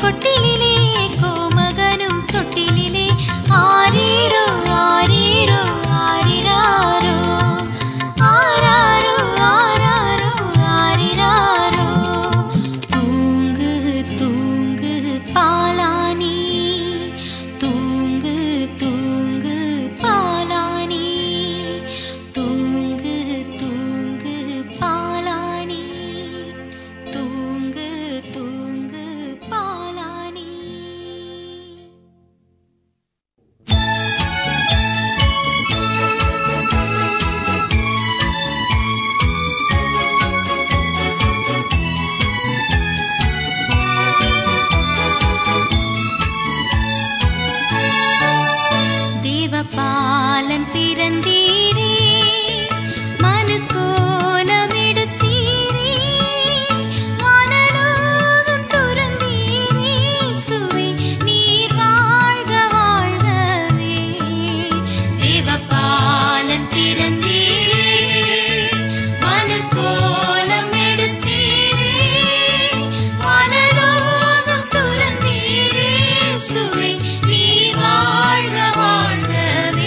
கொட்டிலே கோமகனும் தொட்டிலே ஆரீரோ ஆரீரோ ஆரிராரோ ஆராரோ ஆராரோ ஆரிராரோ தூங்கு தூங்கு பாலானி தூங்கு தூங்கு பாலானி தூங்கு தூங்கு பாலானி தூங்கு தூங்கு பாலானி தேவபாலன் பிறந்தீரே மனு கோலமெடுத்தீரே வானலோகம் துறந்தீரே சுவை நீர் வாழ்க வாழ்கவே தேவபாலன் பிறந்தீரே மனு கோலமெடுத்தீரே வானலோகம் துறந்தீரே சுவை நீர் வாழ்க வாழ்கவே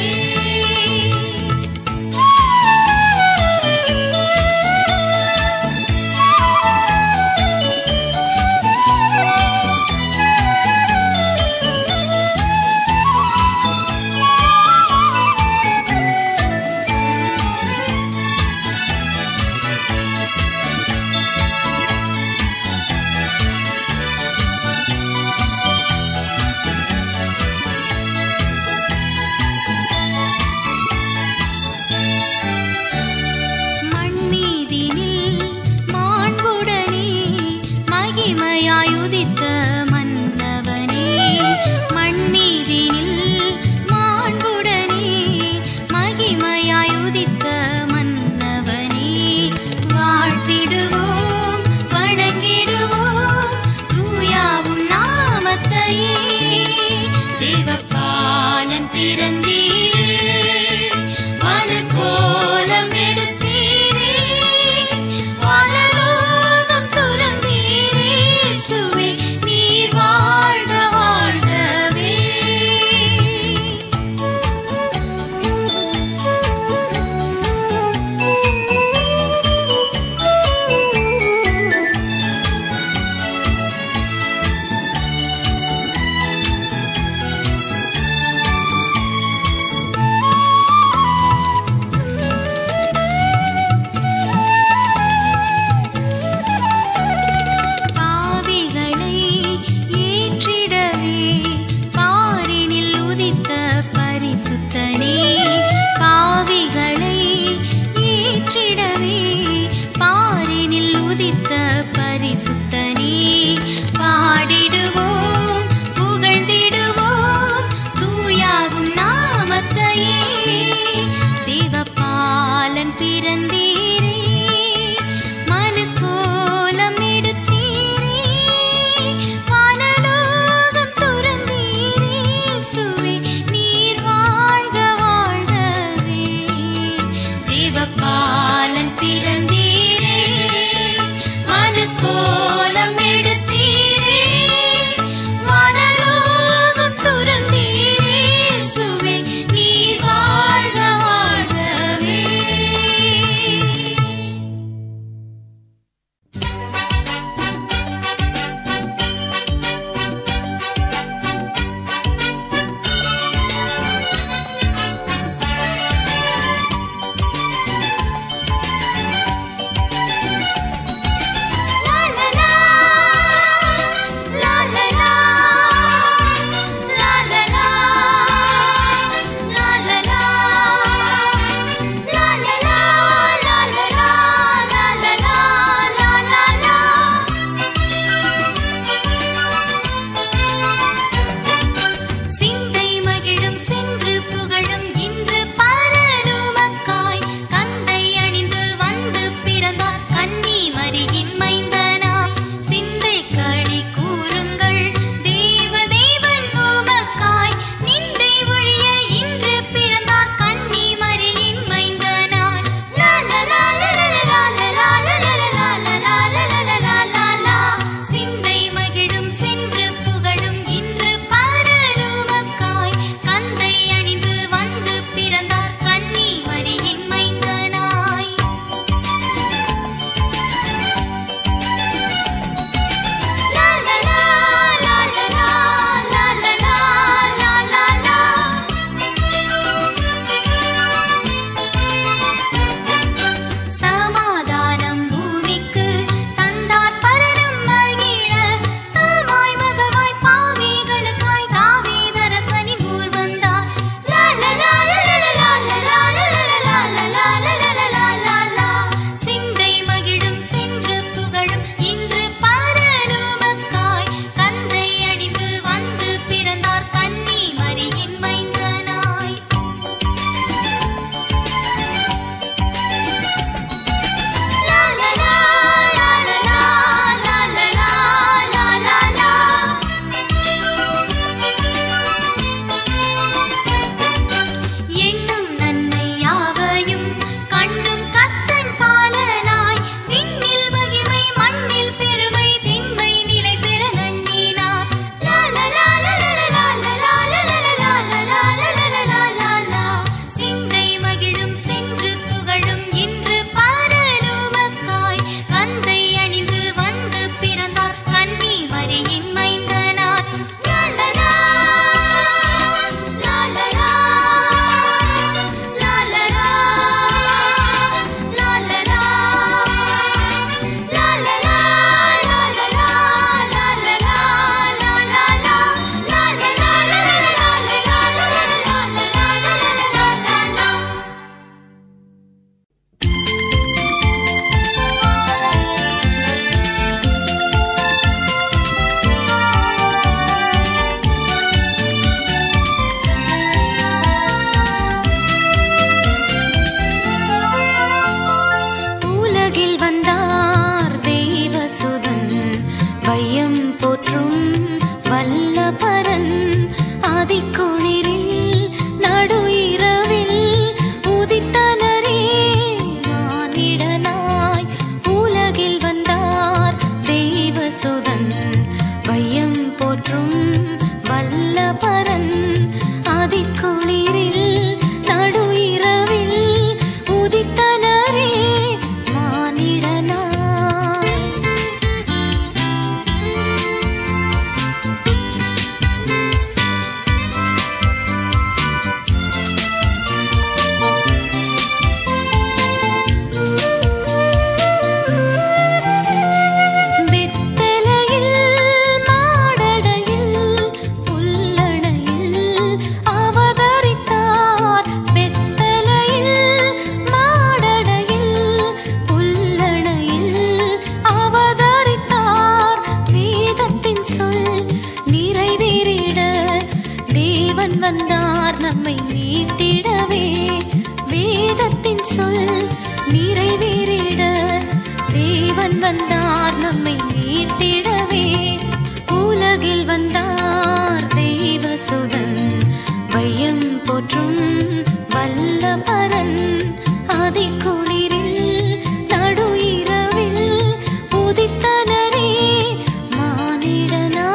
மண்மீதினில் மாண்புடனே மகிமையாய் உதித்த மன்னவனே மண்மீதினில் மாண்புடனே மகிமையாய் உதித்த மன்னவனே வாழ்த்திடுவோம் வணங்கிடுவோம் தூயாவும் நாமத்தையே தேவபாலன் பிறந்தீரே மனு கோலம் எடுத்தீரே வானலோகம் துறந்தீரே சுவை நீர் வாழ்க வாழ்கவே பாவிகளை ஏற்றிடவே பாரினில் உதித்த பரிசுத்தனே பாவிகளை ஏற்றிடவே பாரினில் உதித்த பரிசுத்தனே பாடிடுவோம் புகழ்ந்திடுவோம் தூயாகும் நாமத்தையே தேவபாலன் பிறந்தீரே மனு கோலம் எடுத்தீரே வானலோகம் துறந்தீரே சுவை நீர் வாழ்க வாழ்கவே தேவபாலன் பிறந்தீரே மனு கோலம் எடுத்தீரே வானலோகம் துறந்தீரே சுவை நீர் வாழ்க வாழ்கவே மீட்டிடவே உலகில் வந்தார் தெய்வசுதன் வையம் போற்றும் வல்ல பரன் அதிகுளிரில் நடு இரவில் உதித்தனரே மானிடனா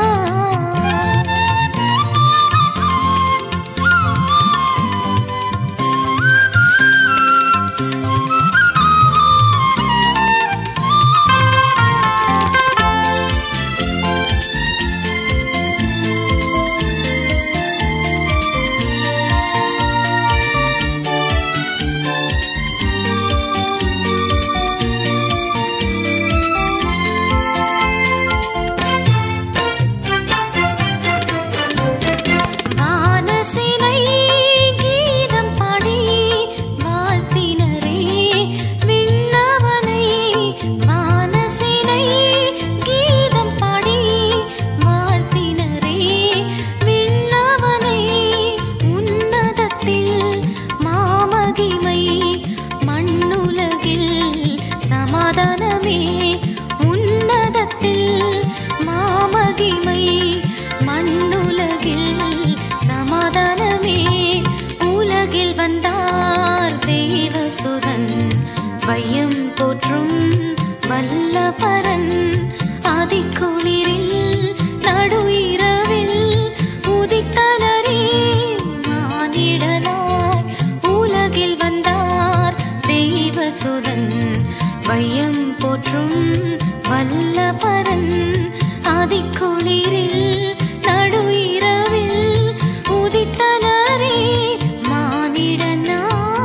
வானசினை கீதம் பாடி வாழ்த்தினரே விண்ணவனை வானசினை கீதம் பாடி வாழ்த்தினரே விண்ணவனை உன்னதத்தில் மாமகிமை மண்ணுலகில் சமாதானமே உன்னதத்தில் மாமகிமை மண்ணுலகில் சமாதானமே உலகில் வந்தார் தெய்வசுதன் வையம் போற்றும் வல்ல பரன் ஆதிக்குளிரில் நடு இரவில் உதித்தனரே மானிடனாய் உலகில் வந்தார் தெய்வசுதன் வையம் போற்றும் வல்ல பரன் ஆதிக்குளிரில் நடு இரவில் உதித்தனரே மானிடனாய்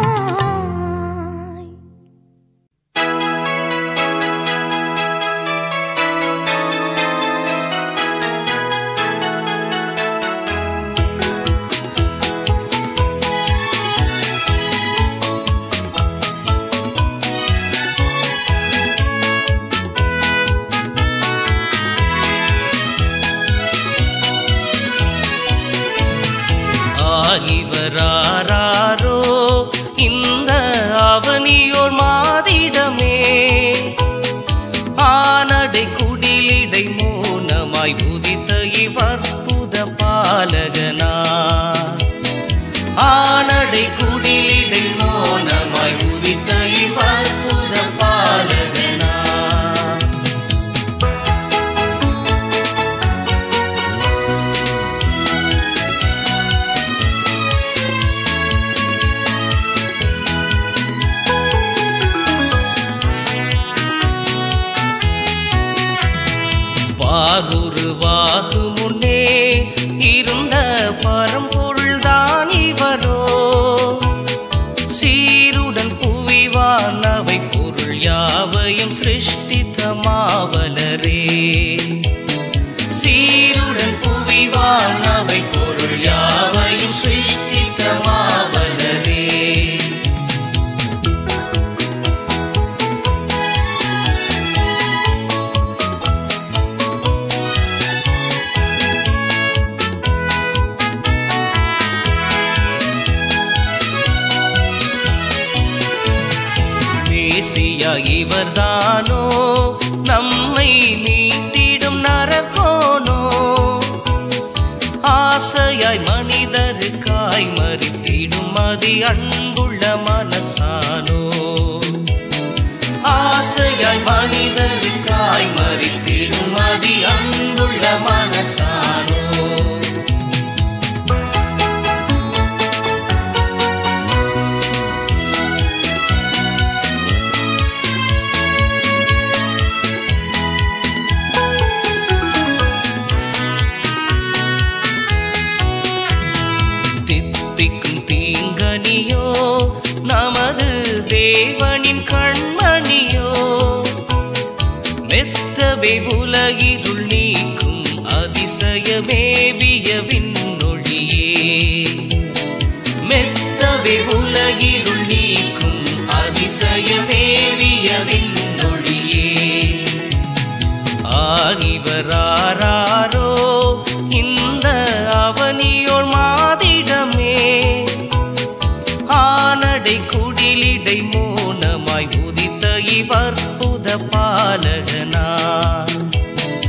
ஆகிவராரோ இந்த அவனியோர் மாதிடமே ஆனடை குடிலிடை மோனமாய் உதித்த இவற்புத பாலகனா ஆனடை குடிலிடை மோனமாய் உதித்த இவற்புத பாலகனா வாகுருவாகு முன்னே இருந்த பரம்பொருள்தான் இவரோ சீருடன் புவிவானவை பொருள் யாவையும் சிருஷ்டித்த மாவலரே சீருடன் புவிவானவை பொருள் யாவையும் சிருஷ்டித்த மாவலரே மேசியா இவர்தானோ நம்மை மீட்டிடும் நரகோனோ ஆசையாய் மனிதருக்காய் மறித்திடும் அதி அன்புள்ள மனசானோ ஆசையாய் மனிதருக்காய் மறித்திடும் அதி அன்புள்ள மனசானோ தித்திக்கும் தீங்கனியோ நமது தேவனின் கண்மணியோ மெத்தவை உலகிருள் நீக்கும் அதிசயமேவிய விண்ணொழியே மெத்தவை உலகிருள் நீக்கும் அதிசயமேவிய விண்ணொழியே ஆகிவராரோ இந்த அவனியோர் மாதிடமே ஆனடை குடிலிடை மோனமாய் உதித்த இவற்புத பாலகனா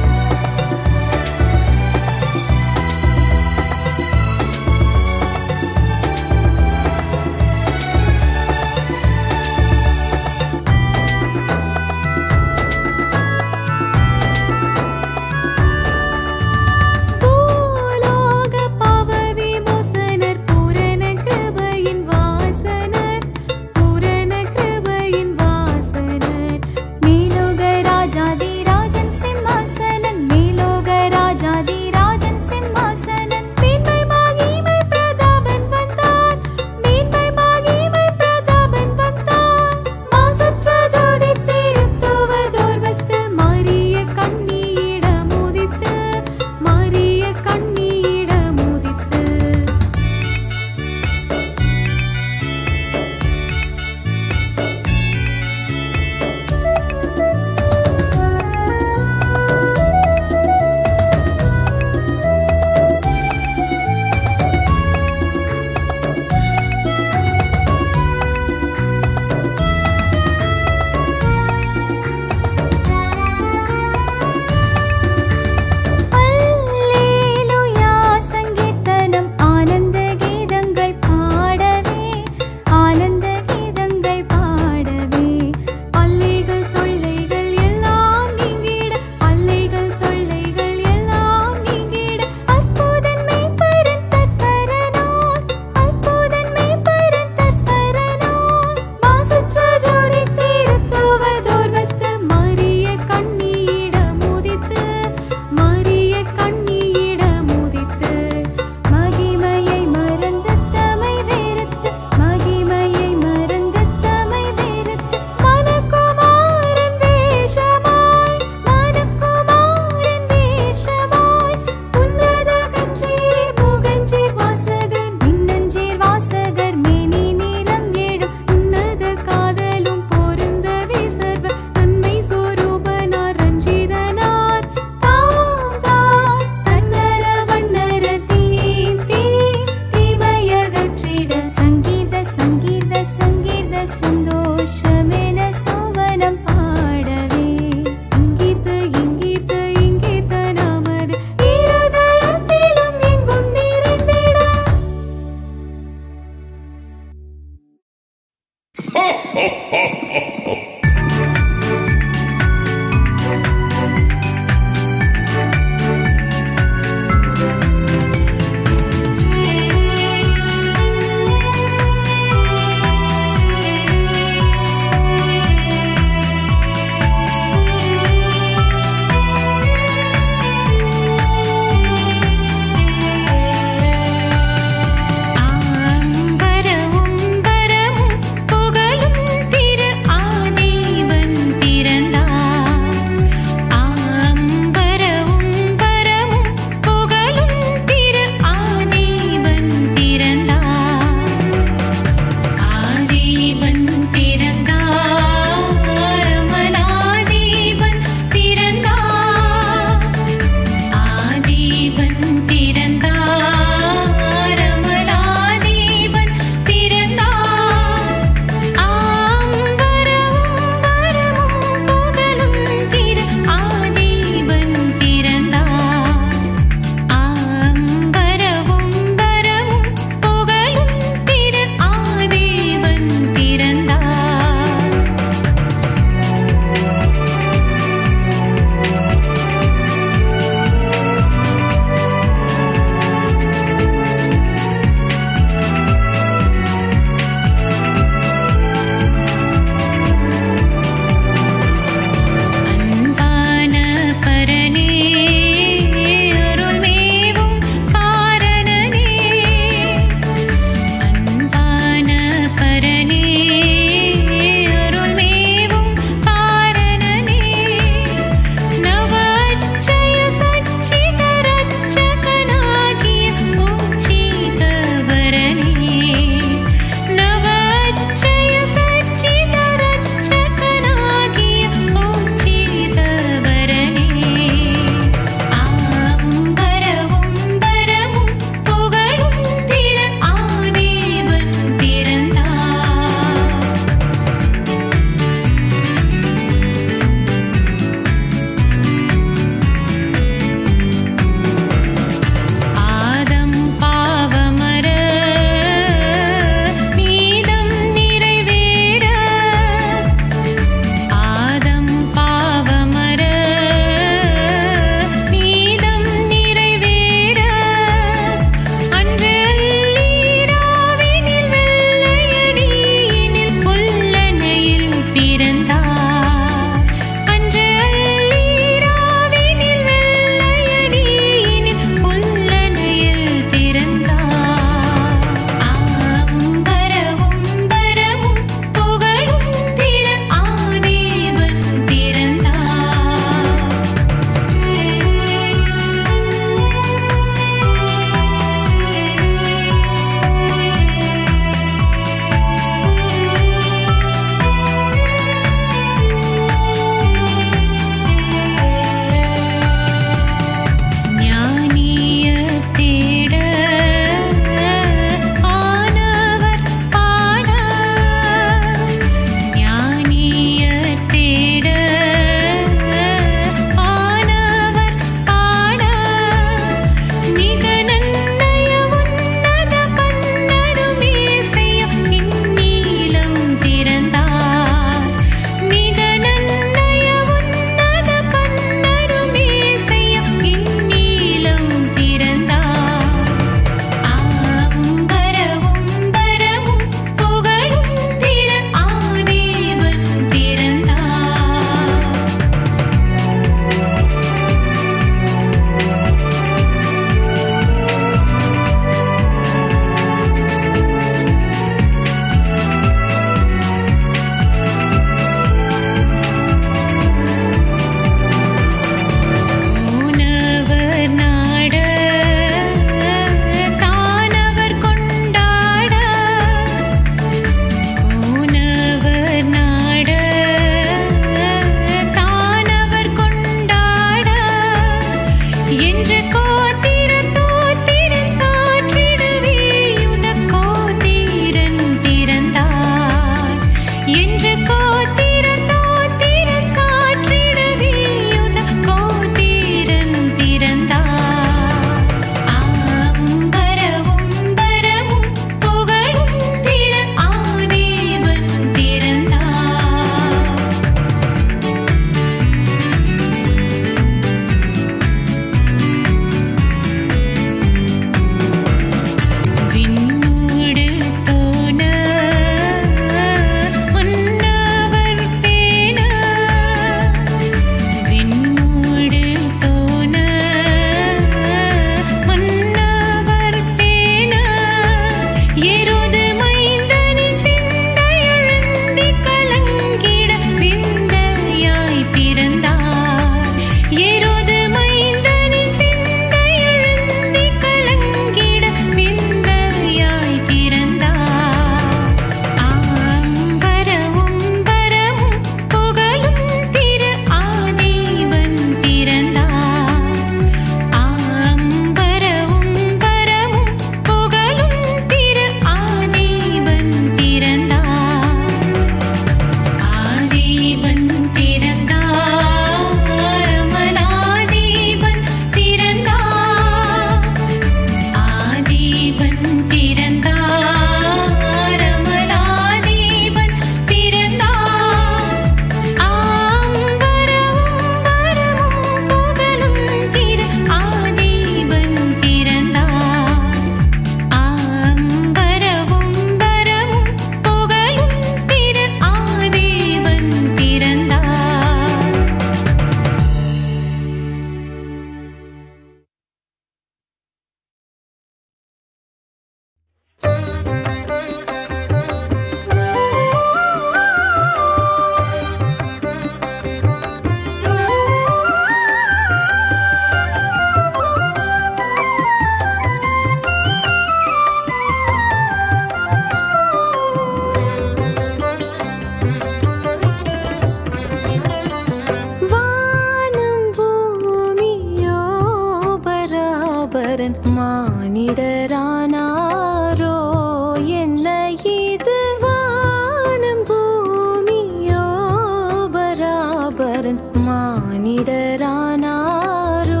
மானிடரானாரோ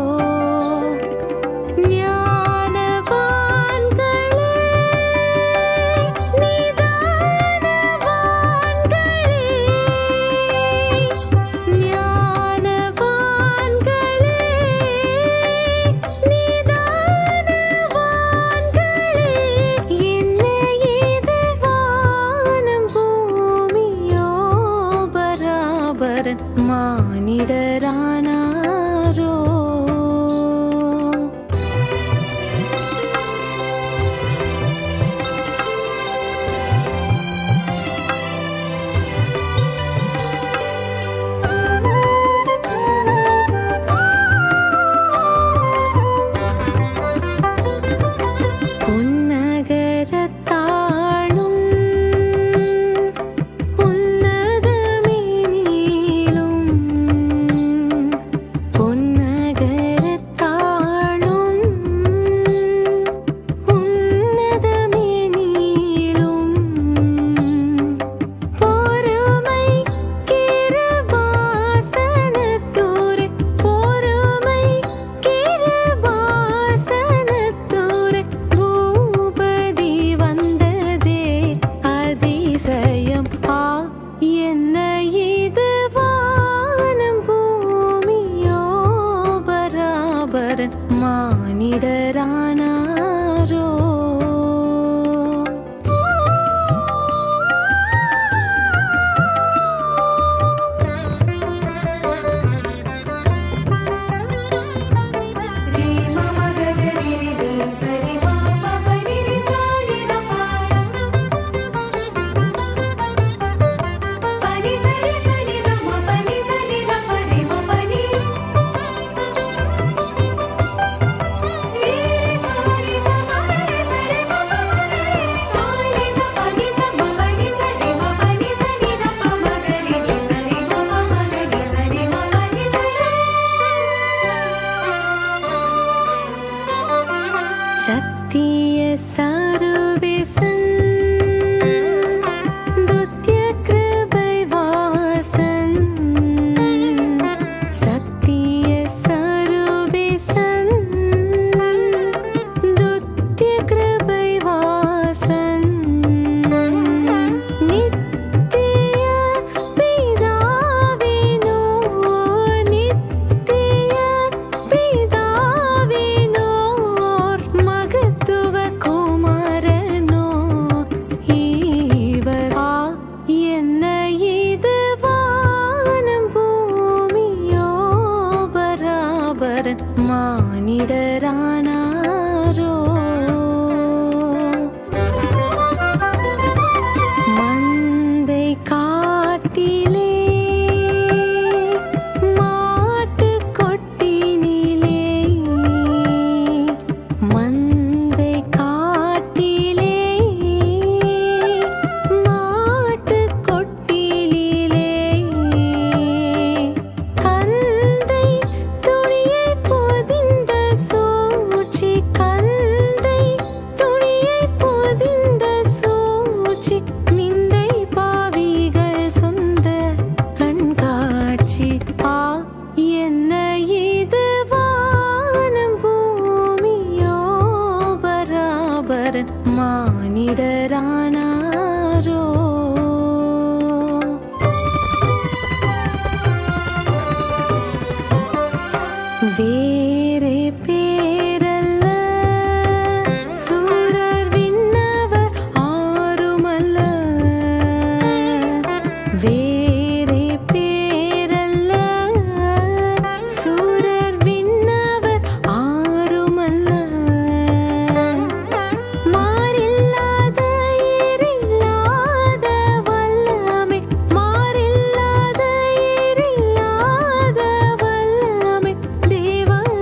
ஞானவான்களே நிதானவான்களே ஞானவான்களே நிதானவான்களே என்ன இது வானம் பூமியோ பராபரன் மானிடரானாரோ பொன்னகரத்தாளும் உன்னதமே நீளும் பொன்னகரத்தாளும் உன்னதமே நீளும் பொறுமை கிருபாசனத்தோரே பொறுமை கிருபாசனத்தோரே பூபதி வந்ததே அதிசயம் ஆ என்ன இது வானம் பூமியோ பராபரன் மானிடரானாரோ சத்திய சருவேசன் துத்திய கிருபை வாசன் சத்திய சருவேசன் துத்திய கிருபை வாசன் நித்திய பிதாவினோ நித்திய பிதாவினோர் மகத்துவ குமாரனோ ஈவரா என்ன இது வானம் பூமியோ பராபரன் மானிடரானாரோ மந்தை காட்டிலே மாட்டு கொட்டினிலே மந்தை காட்டிலே மாட்டு கொட்டிலே கந்தை துணியை பொதிந்த சூழ்ச்சி கந்தை துணியை பொதிந்த சூழ்ச்சி நிந்தை பாவிகள் சொந்த கண்காட்சி ஆ என்ன இது வானம் பூமியோ பராபரன் மானிடரானாரோ வேறே பேரல்ல சூரர் விண்ணவர் ஆறுமல்ல வேறே பேரல்ல சூரர் விண்ணவர் ஆறுமல்ல மாறில்லாத ஈரில்லாத வல்லமை மாறில்லாத ஈரில்லாத வல்லமை தேவ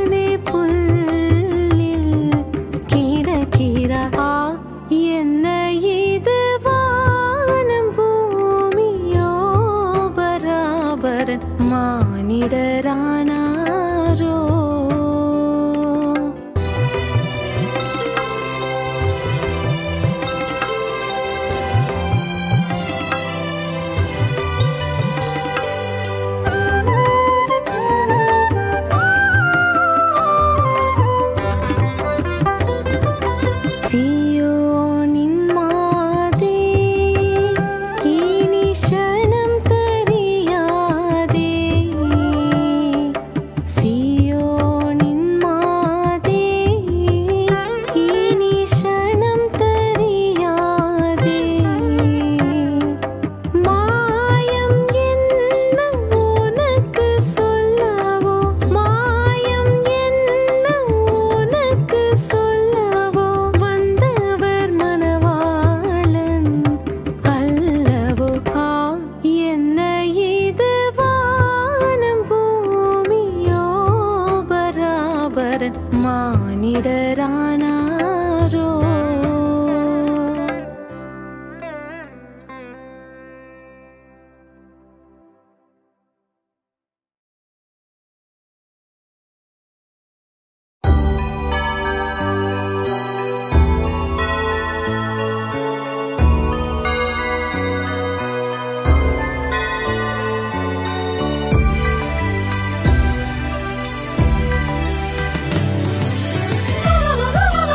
சுடரானாரோ ஆ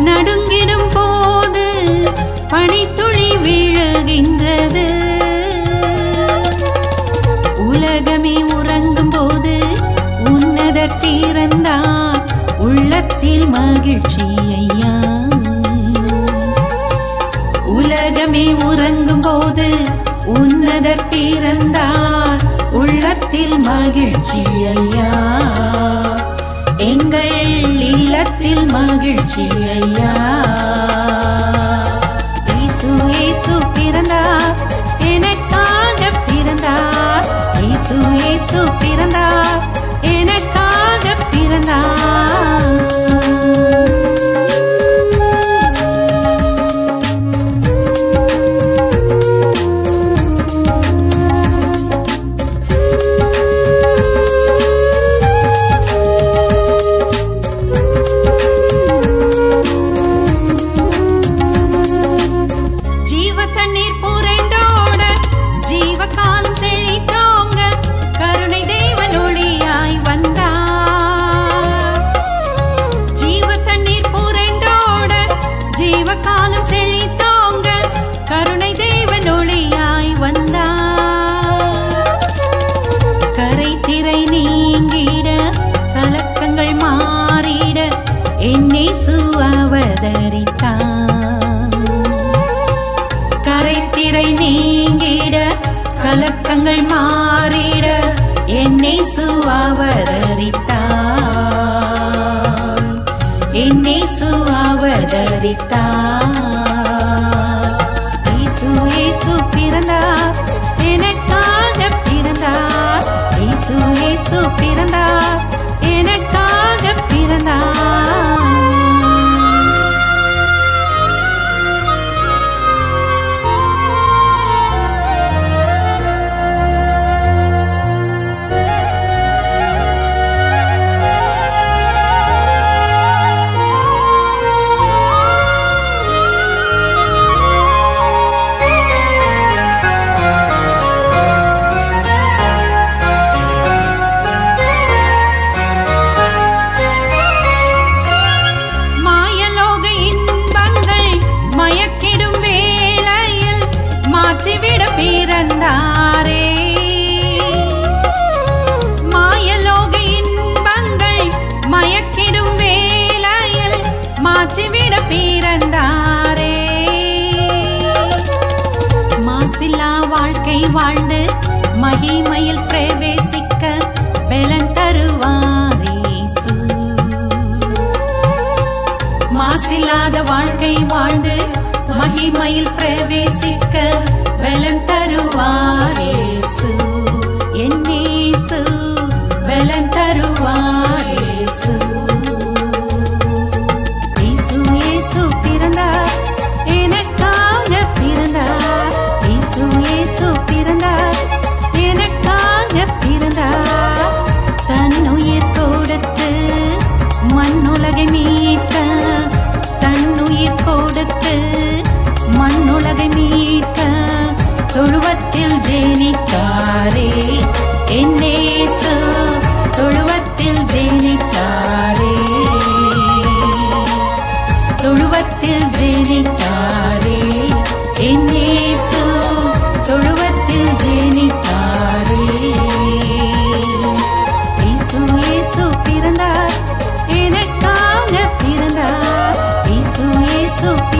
நடுங்கிடும் போது பனித்துளி வீழுகின்றது உலகமே உறங்கும் போது உன்னதர் பிறந்தார் உள்ளத்தில் மகிழ்ச்சி ஐயா உலகமே உறங்கும் போது உன்னதர் பிறந்தார் உள்ளத்தில் மகிழ்ச்சி ஐயா எங்கள் இல்லத்தில் மகிழ்ச்சி ஐயா இயேசு இயேசு பிறந்தார் எனக்காக பிறந்தார் இயேசு இயேசு பிறந்தார் எனக்காக பிறந்தார் ஜீவ தண்ணீர் புரண்டோட ஜீவ காலம் செழித்தோங்க கருணை தேவன் ஒளியாய் வந்தார் ஜீவ தண்ணீர் புரண்டோட ஜீவ காலம் செழித்தோங்க கருணை தேவன் ஒளியாய் வந்தார் கரை திரை நீங்கிட கலக்கங்கள் மாறிட என்னை அவதரித்தான் கரை திரை நீங்கிட கலக்கங்கள் மாறிட என்னை அவதரித்தான் என்னை அவதரித்தான் இயேசு இயேசு பிறந்தார் எனக்காக பிறந்தார் இயேசு இயேசு பிறந்தார் எனக்காக பிறந்தார் மாயலோக இன்பங்கள் மயக்கிடும் வேளையில் மாற்றிவிட பிறந்தாரே மாயலோக இன்பங்கள் மயக்கிடும் வேளையில் மாற்றிவிட பிறந்தாரே மாசில்லா வாழ்க்கை வாழ்ந்து மகிமையில் பிரவேசிக்க பலன் தருவாரேசு மாசில்லாத வாழ்க்கை வாழ்ந்து மகிமையில் பிரவேசிக்க பலன் தருவாரேசு என்னேசு பலன் தருவாரேசு இயேசு இயேசு பிறந்தார் எனக்காக பிறந்தார் இயேசு இயேசு பிறந்தார் எனக்காக பிறந்தார் தன்னுயிர் கொடுத்து மண்ணுலகை மீட்க தன்னுயிர் கொடுத்து மண்ணுலகை மீட்க தொழுவத்தில் ஜெனித்தாரே என்னேசு தொழுவத்தில் ஜெனித்தாரே தொழுவத்தில் ஜெனித்தாரே என்னேசு தொழுவத்தில் ஜெனித்தாரே இயேசு இயேசு பிறந்தார் எனக்காக பிறந்தார் இயேசு இயேசு